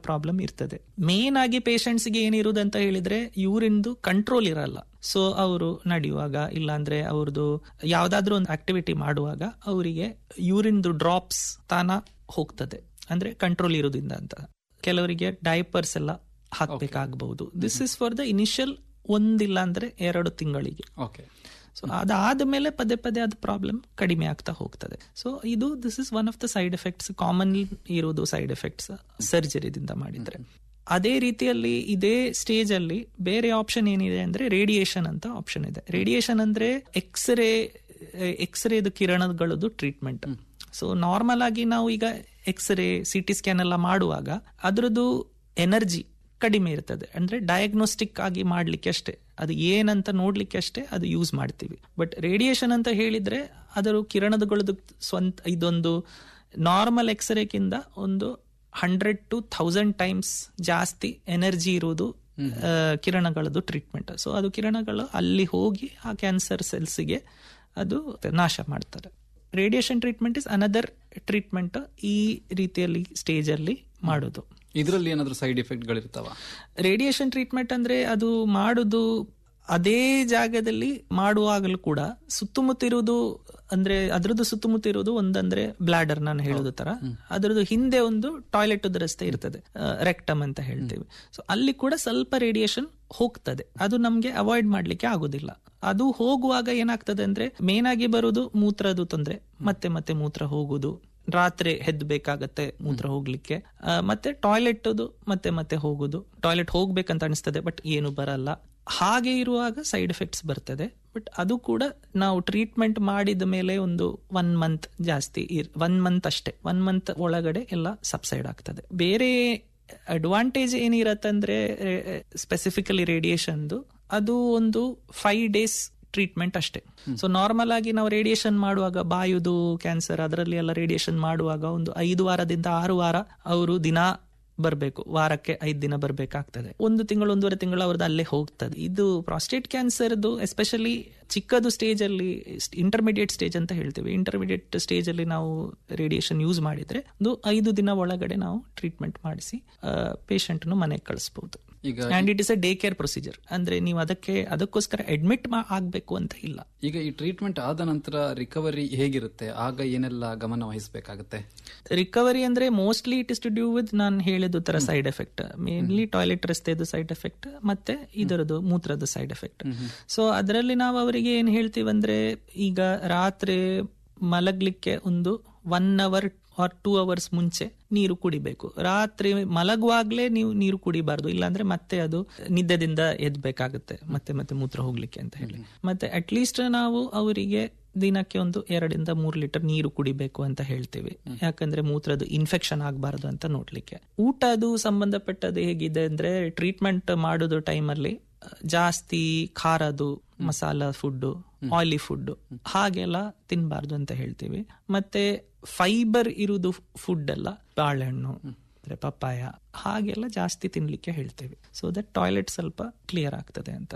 problem ಇರ್ತದೆ main ಆಗಿ patients ಗೆ ಏನಿರುವುದು ಅಂತ ಹೇಳಿದ್ರೆ ಯೂರಿನ್ದು ಕಂಟ್ರೋಲ್ ಇರಲ್ಲ ಸೊ ಅವರು ನಡೆಯುವಾಗ ಇಲ್ಲಾಂದ್ರೆ ಅವ್ರದ್ದು ಯಾವ್ದಾದ್ರು ಒಂದು ಆಕ್ಟಿವಿಟಿ ಮಾಡುವಾಗ ಅವರಿಗೆ ಯೂರಿನ್ದು ಡ್ರಾಪ್ಸ್ ತಾನ ಹೋಗ್ತದೆ ಅಂದ್ರೆ ಕಂಟ್ರೋಲ್ ಇರೋದ್ರಿಂದ ಅಂತ ಕೆಲವರಿಗೆ ಡೈಪರ್ಸ್ ಎಲ್ಲ ಹಾಕ್ಬೇಕಾಗಬಹುದು this is for the initial ಒಂದಿಲ್ಲ ಅಂದ್ರೆ ಎರಡು ತಿಂಗಳಿಗೆ ಓಕೆ ಸೊ ಅದಾದ್ಮೇಲೆ ಪದೇ ಪದೇ ಅದು ಪ್ರಾಬ್ಲಮ್ ಕಡಿಮೆ ಆಗ್ತಾ ಹೋಗ್ತದೆ ಸೊ ಇದು this is one of the side effects common ಇರೋದು ಸೈಡ್ ಎಫೆಕ್ಟ್ಸ್ ಸರ್ಜರಿದಿಂದ ಮಾಡಿದ್ರೆ ಅದೇ ರೀತಿಯಲ್ಲಿ ಇದೇ ಸ್ಟೇಜ್ ಅಲ್ಲಿ ಬೇರೆ ಆಪ್ಷನ್ ಏನಿದೆ ಅಂದ್ರೆ ರೇಡಿಯೇಷನ್ ಅಂತ ಆಪ್ಷನ್ ಇದೆ ರೇಡಿಯೇಷನ್ ಅಂದ್ರೆ ಎಕ್ಸ್ರೇ ಎಕ್ಸ್ರೇದು ಕಿರಣಗಳದ್ದು ಟ್ರೀಟ್ಮೆಂಟ್ ಸೊ ನಾರ್ಮಲ್ ಆಗಿ ನಾವು ಈಗ ಎಕ್ಸ್ರೇ ಸಿ ಟಿ ಸ್ಕ್ಯಾನ್ ಎಲ್ಲ ಮಾಡುವಾಗ ಅದರದ್ದು ಎನರ್ಜಿ ಕಡಿಮೆ ಇರ್ತದೆ ಅಂದ್ರೆ ಡಯಾಗ್ನೋಸ್ಟಿಕ್ ಆಗಿ ಮಾಡ್ಲಿಕ್ಕೆ ಅಷ್ಟೇ ಅದು ಏನಂತ ನೋಡ್ಲಿಕ್ಕೆ ಅಷ್ಟೇ ಅದು ಯೂಸ್ ಮಾಡ್ತೀವಿ ಬಟ್ ರೇಡಿಯೇಷನ್ ಅಂತ ಹೇಳಿದ್ರೆ ಅದರ ಕಿರಣದಗಳದ್ದು ಸ್ವಂತ ಇದೊಂದು ನಾರ್ಮಲ್ ಎಕ್ಸ್ರೇಕ್ಕಿಂತ ಒಂದು ಹಂಡ್ರೆಡ್ ಟು ಥೌಸಂಡ್ ಟೈಮ್ಸ್ ಜಾಸ್ತಿ ಎನರ್ಜಿ ಇರುವುದು ಆ, ಕಿರಣಗಳದ್ದು ಟ್ರೀಟ್ಮೆಂಟ್ ಸೊ ಅದು ಕಿರಣಗಳು ಅಲ್ಲಿ ಹೋಗಿ ಆ ಕ್ಯಾನ್ಸರ್ ಸೆಲ್ಸ್ಗೆ ಅದು ನಾಶ ಮಾಡ್ತಾರೆ radiation treatment is another treatment ಈ ರೀತಿಯಲ್ಲಿ ಸ್ಟೇಜ್ ಅಲ್ಲಿ ಮಾಡೋದು ಇದರಲ್ಲಿ ಏನಾದ್ರೂ ಸೈಡ್ ಎಫೆಕ್ಟ್ ಗಳಿರ್ತಾವ ರೇಡಿಯೇಷನ್ ಟ್ರೀಟ್ಮೆಂಟ್ ಅಂದ್ರೆ ಅದು ಮಾಡುದು ಅದೇ ಜಾಗದಲ್ಲಿ ಮಾಡುವಾಗಲೂ ಕೂಡ ಸುತ್ತಮುತ್ತ ಇರುವುದು ಅಂದ್ರೆ ಅದ್ರದ್ದು ಸುತ್ತಮುತ್ತ ಇರುವುದು ಒಂದಂದ್ರೆ ಬ್ಲಾಡರ್ ನಾನು ಹೇಳೋದು ತರ ಅದ್ರದ್ದು ಹಿಂದೆ ಒಂದು ಟಾಯ್ಲೆಟ್ ರಸ್ತೆ ಇರ್ತದೆ ರೆಕ್ಟಮ್ ಅಂತ ಹೇಳ್ತೀವಿ ಸೊ ಅಲ್ಲಿ ಕೂಡ ಸ್ವಲ್ಪ ರೇಡಿಯೇಷನ್ ಹೋಗ್ತದೆ ಅದು ನಮ್ಗೆ ಅವಾಯ್ಡ್ ಮಾಡ್ಲಿಕ್ಕೆ ಆಗುದಿಲ್ಲ ಅದು ಹೋಗುವಾಗ ಏನಾಗ್ತದೆ ಅಂದ್ರೆ ಮೇನ್ ಆಗಿ ಬರುವುದು ಮೂತ್ರದ ತೊಂದ್ರೆ ಮತ್ತೆ ಮತ್ತೆ ಮೂತ್ರ ಹೋಗುದು ರಾತ್ರಿ ಹೆದ್ಬೇಕಾಗತ್ತೆ ಮೂತ್ರ ಹೋಗ್ಲಿಕ್ಕೆ ಆ, ಮತ್ತೆ ಟಾಯ್ಲೆಟ್ ಮತ್ತೆ ಮತ್ತೆ ಹೋಗುದು ಟಾಯ್ಲೆಟ್ ಹೋಗ್ಬೇಕಂತ ಅನಿಸ್ತದೆ ಬಟ್ ಏನು ಬರಲ್ಲ ಹಾಗೆ ಇರುವಾಗ ಸೈಡ್ ಎಫೆಕ್ಟ್ಸ್ ಬರ್ತದೆ ಬಟ್ ಅದು ಕೂಡ ನಾವು ಟ್ರೀಟ್ಮೆಂಟ್ ಮಾಡಿದ ಮೇಲೆ ಒಂದು ಒನ್ ಮಂತ್ ಜಾಸ್ತಿ ಒನ್ ಮಂತ್ ಅಷ್ಟೇ ಒನ್ ಮಂತ್ ಒಳಗಡೆ ಎಲ್ಲ ಸಬ್ಸೈಡ್ ಆಗ್ತದೆ ಬೇರೆ ಅಡ್ವಾಂಟೇಜ್ ಏನಿರತ್ತಂದ್ರೆ ಸ್ಪೆಸಿಫಿಕಲಿ ರೇಡಿಯೇಷನ್ದು ಅದು ಒಂದು ಫೈವ್ ಡೇಸ್ ಟ್ರೀಟ್ಮೆಂಟ್ ಅಷ್ಟೇ ಸೊ ನಾರ್ಮಲ್ ಆಗಿ ನಾವು ರೇಡಿಯೇಷನ್ ಮಾಡುವಾಗ ಬಾಯುದು ಕ್ಯಾನ್ಸರ್ ಅದರಲ್ಲಿ ಎಲ್ಲ ರೇಡಿಯೇಷನ್ ಮಾಡುವಾಗ ಒಂದು ಐದು ವಾರದಿಂದ ಆರು ವಾರ ಅವರು ದಿನ ಬರಬೇಕು ವಾರಕ್ಕೆ ಐದು ದಿನ ಬರಬೇಕಾಗ್ತದೆ ಒಂದು ತಿಂಗಳು ಒಂದೂವರೆ ತಿಂಗಳು ಅವ್ರದ್ದು ಅಲ್ಲೇ ಹೋಗ್ತದೆ ಇದು ಪ್ರಾಸ್ಟೇಟ್ ಕ್ಯಾನ್ಸರ್ದು ಎಸ್ಪೆಷಲಿ ಚಿಕ್ಕದು ಸ್ಟೇಜ್ ಅಲ್ಲಿ ಇಂಟರ್ಮೀಡಿಯೇಟ್ ಸ್ಟೇಜ್ ಅಂತ ಹೇಳ್ತೀವಿ ಇಂಟರ್ಮೀಡಿಯೇಟ್ ಸ್ಟೇಜ್ ಅಲ್ಲಿ ನಾವು ರೇಡಿಯೇಷನ್ ಯೂಸ್ ಮಾಡಿದ್ರೆ ಒಂದು ಐದು ದಿನ ಒಳಗಡೆ ನಾವು ಟ್ರೀಟ್ಮೆಂಟ್ ಮಾಡಿಸಿ ಪೇಷಂಟ್ ಮನೆಗೆ ಕಳಿಸಬಹುದು ಈಗ and it is a day care procedure ಅಂದ್ರೆ ನೀವು ಅದಕ್ಕೆ ಅದಕ್ಕೋಸ್ಕರ ಅಡ್ಮಿಟ್ ಆಗ್ಬೇಕು ಅಂತ ಇಲ್ಲ ಈಗ ಈ ಟ್ರೀಟ್ಮೆಂಟ್ ಆದ ನಂತರ ರಿಕವರಿ ಹೇಗಿರುತ್ತೆ ಆಗ ಏನೆಲ್ಲ ಗಮನ ವಹಿಸಬೇಕಾಗುತ್ತೆ ರಿಕವರಿ ಅಂದ್ರೆ mostly it is to due with ನಾನು ಹೇಳಿದ ತರ ಸೈಡ್ ಎಫೆಕ್ಟ್ ಮೇನ್ಲಿ ಟಾಯ್ಲೆಟ್ ರಸ್ತೆದು ಸೈಡ್ ಎಫೆಕ್ಟ್ ಮತ್ತೆ ಇದರದು ಮೂತ್ರದ ಸೈಡ್ ಎಫೆಕ್ಟ್ ಸೊ ಅದರಲ್ಲಿ ನಾವು ಅವರಿಗೆ ಏನ್ ಹೇಳ್ತೀವಿ ಅಂದ್ರೆ ಈಗ ರಾತ್ರಿ ಮಲಗ್ಲಿಕ್ಕೆ ಒಂದು one hour or two hours ಮುಂಚೆ ನೀರು ಕುಡಿಬೇಕು ರಾತ್ರಿ ಮಲಗುವಾಗ್ಲೇ ನೀವು ನೀರು ಕುಡಿಬಾರ್ದು ಇಲ್ಲಾಂದ್ರೆ ಮತ್ತೆ ಅದು ನಿದ್ದೆದಿಂದ ಎದ್ಬೇಕಾಗುತ್ತೆ ಮತ್ತೆ ಮತ್ತೆ ಮೂತ್ರ ಹೋಗ್ಲಿಕ್ಕೆ ಅಂತ ಹೇಳಿ ಮತ್ತೆ ಅಟ್ಲೀಸ್ಟ್ ನಾವು ಅವರಿಗೆ ದಿನಕ್ಕೆ ಒಂದು ಎರಡರಿಂದ ಮೂರು ಲೀಟರ್ ನೀರು ಕುಡಿಬೇಕು ಅಂತ ಹೇಳ್ತೀವಿ ಯಾಕಂದ್ರೆ ಮೂತ್ರದ ಇನ್ಫೆಕ್ಷನ್ ಆಗಬಾರದು ಅಂತ ನೋಡ್ಲಿಕ್ಕೆ ಊಟ ಅದು ಸಂಬಂಧಪಟ್ಟದ್ದು ಹೇಗಿದೆ ಅಂದ್ರೆ ಟ್ರೀಟ್ಮೆಂಟ್ ಮಾಡೋದು ಟೈಮಲ್ಲಿ ಜಾಸ್ತಿ ಖಾರದು ಮಸಾಲ ಫುಡ್ ಆಯಿಲಿ ಫುಡ್ ಹಾಗೆಲ್ಲ ತಿನ್ಬಾರ್ದು ಅಂತ ಹೇಳ್ತೀವಿ ಮತ್ತೆ ಫೈಬರ್ ಇರುವುದು ಫುಡ್ ಎಲ್ಲ ಬಾಳೆಹಣ್ಣು ಅಂದ್ರೆ ಪಪ್ಪಾಯ ಹಾಗೆಲ್ಲ ಜಾಸ್ತಿ ತಿನ್ಲಿಕ್ಕೆ ಹೇಳ್ತೇವೆ ಸೊ ದಟ್ ಟಾಯ್ಲೆಟ್ ಸ್ವಲ್ಪ ಕ್ಲಿಯರ್ ಆಗ್ತದೆ ಅಂತ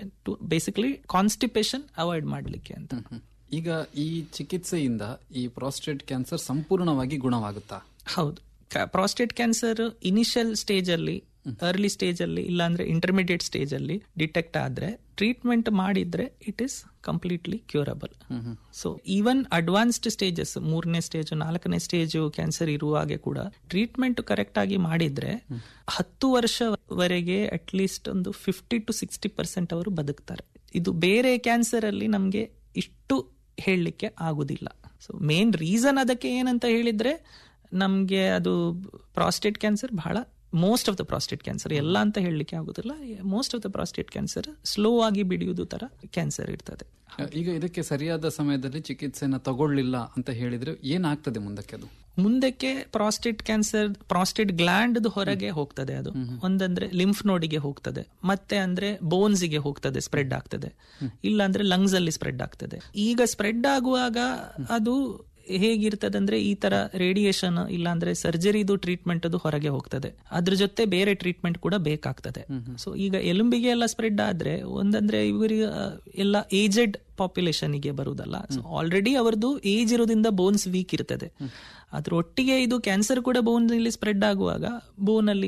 ಬೇಸಿಕಲಿ ಕಾನ್ಸ್ಟಿಪೇಷನ್ ಅವಾಯ್ಡ್ ಮಾಡ್ಲಿಕ್ಕೆ ಅಂತ ಈಗ ಈ ಚಿಕಿತ್ಸೆಯಿಂದ ಈ ಪ್ರಾಸ್ಟೇಟ್ ಕ್ಯಾನ್ಸರ್ ಸಂಪೂರ್ಣವಾಗಿ ಗುಣವಾಗುತ್ತಾ ಹೌದು ಪ್ರಾಸ್ಟೇಟ್ ಕ್ಯಾನ್ಸರ್ ಇನಿಷಿಯಲ್ ಸ್ಟೇಜ್ ಅಲ್ಲಿ ಅರ್ಲಿ ಸ್ಟೇಜ್ ಅಲ್ಲಿ ಇಲ್ಲಾಂದ್ರೆ ಇಂಟರ್ಮೀಡಿಯೇಟ್ ಸ್ಟೇಜ್ ಅಲ್ಲಿ ಡಿಟೆಕ್ಟ್ ಆದ್ರೆ ಟ್ರೀಟ್ಮೆಂಟ್ ಮಾಡಿದ್ರೆ it is completely curable so even advanced stages ಮೂರನೇ ಸ್ಟೇಜ್ ನಾಲ್ಕನೇ ಸ್ಟೇಜ್ ಕ್ಯಾನ್ಸರ್ ಇರುವಾಗೆ ಕೂಡ ಟ್ರೀಟ್ಮೆಂಟ್ ಕರೆಕ್ಟ್ ಆಗಿ ಮಾಡಿದ್ರೆ ಹತ್ತು ವರ್ಷವರೆಗೆ ಅಟ್ ಲೀಸ್ಟ್ ಒಂದು ಫಿಫ್ಟಿ ಟು ಸಿಕ್ಸ್ಟಿ ಪರ್ಸೆಂಟ್ ಅವರು ಬದುಕ್ತಾರೆ ಇದು ಬೇರೆ ಕ್ಯಾನ್ಸರ್ ಅಲ್ಲಿ ನಮ್ಗೆ ಇಷ್ಟು ಹೇಳಲಿಕ್ಕೆ ಆಗುದಿಲ್ಲ ಸೊ ಮೇನ್ ರೀಸನ್ ಅದಕ್ಕೆ ಏನಂತ ಹೇಳಿದ್ರೆ ನಮ್ಗೆ ಅದು ಪ್ರಾಸ್ಟೇಟ್ ಕ್ಯಾನ್ಸರ್ ಬಹಳ most of the prostate cancer ಎಲ್ಲ ಅಂತ ಹೇಳಲಿಕ್ಕೆ ಆಗುದಿಲ್ಲ most of the prostate cancer slow ಆಗಿ ಬಿಡಿಯುವುದು ತರ ಕ್ಯಾನ್ಸರ್ ಇರ್ತದೆ ಈಗ ಇದಕ್ಕೆ ಸರಿಯಾದ ಸಮಯದಲ್ಲಿ ಚಿಕಿತ್ಸೆನ ತಗೊಳ್ಳಿಲ್ಲ ಅಂತ ಹೇಳಿದ್ರೆ ಏನಾಗ್ತದೆ ಮುಂದಕ್ಕೆ ಅದು ಮುಂದಕ್ಕೆ ಪ್ರಾಸ್ಟೇಟ್ ಕ್ಯಾನ್ಸರ್ ಪ್ರಾಸ್ಟೇಟ್ ಗ್ಲ್ಯಾಂಡ್ ಹೊರಗೆ ಹೋಗ್ತದೆ ಅದು ಒಂದಂದ್ರೆ ಲಿಂಫ್ ನೋಡಿಗೆ ಹೋಗ್ತದೆ ಮತ್ತೆ ಅಂದ್ರೆ ಬೋನ್ಸ್ ಗೆ ಹೋಗ್ತದೆ ಸ್ಪ್ರೆಡ್ ಆಗ್ತದೆ ಇಲ್ಲ ಅಂದ್ರೆ ಲಂಗ್ಸ್ ಅಲ್ಲಿ ಸ್ಪ್ರೆಡ್ ಆಗ್ತದೆ ಈಗ ಸ್ಪ್ರೆಡ್ ಆಗುವಾಗ ಅದು ಹೇಗಿರ್ತದೆ ಅಂದ್ರೆ ಈ ತರ ರೇಡಿಯೇಷನ್ ಇಲ್ಲಾಂದ್ರೆ ಸರ್ಜರಿದು ಟ್ರೀಟ್ಮೆಂಟ್ ಅದು ಹೊರಗೆ ಹೋಗ್ತದೆ ಅದ್ರ ಜೊತೆ ಬೇರೆ ಟ್ರೀಟ್ಮೆಂಟ್ ಕೂಡ ಬೇಕಾಗ್ತದೆ ಸೊ ಈಗ ಎಲುಂಬಿಗೆ ಎಲ್ಲ ಸ್ಪ್ರೆಡ್ ಆದ್ರೆ ಒಂದಂದ್ರೆ ಇವರಿಗೆ ಎಲ್ಲ ಏಜೆಡ್ ಪಾಪ್ಯುಲೇಷನ್ ಗೆ ಬರುದಲ್ಲ ಸೊ ಆಲ್ರೆಡಿ ಅವರದ್ದು ಏಜ್ ಇರೋದ್ರಿಂದ ಬೋನ್ಸ್ ವೀಕ್ ಇರ್ತದೆ ಅದ್ರ ಒಟ್ಟಿಗೆ ಇದು ಕ್ಯಾನ್ಸರ್ ಕೂಡ ಬೋನ್ ಅಲ್ಲಿ ಸ್ಪ್ರೆಡ್ ಆಗುವಾಗ ಬೋನ್ ಅಲ್ಲಿ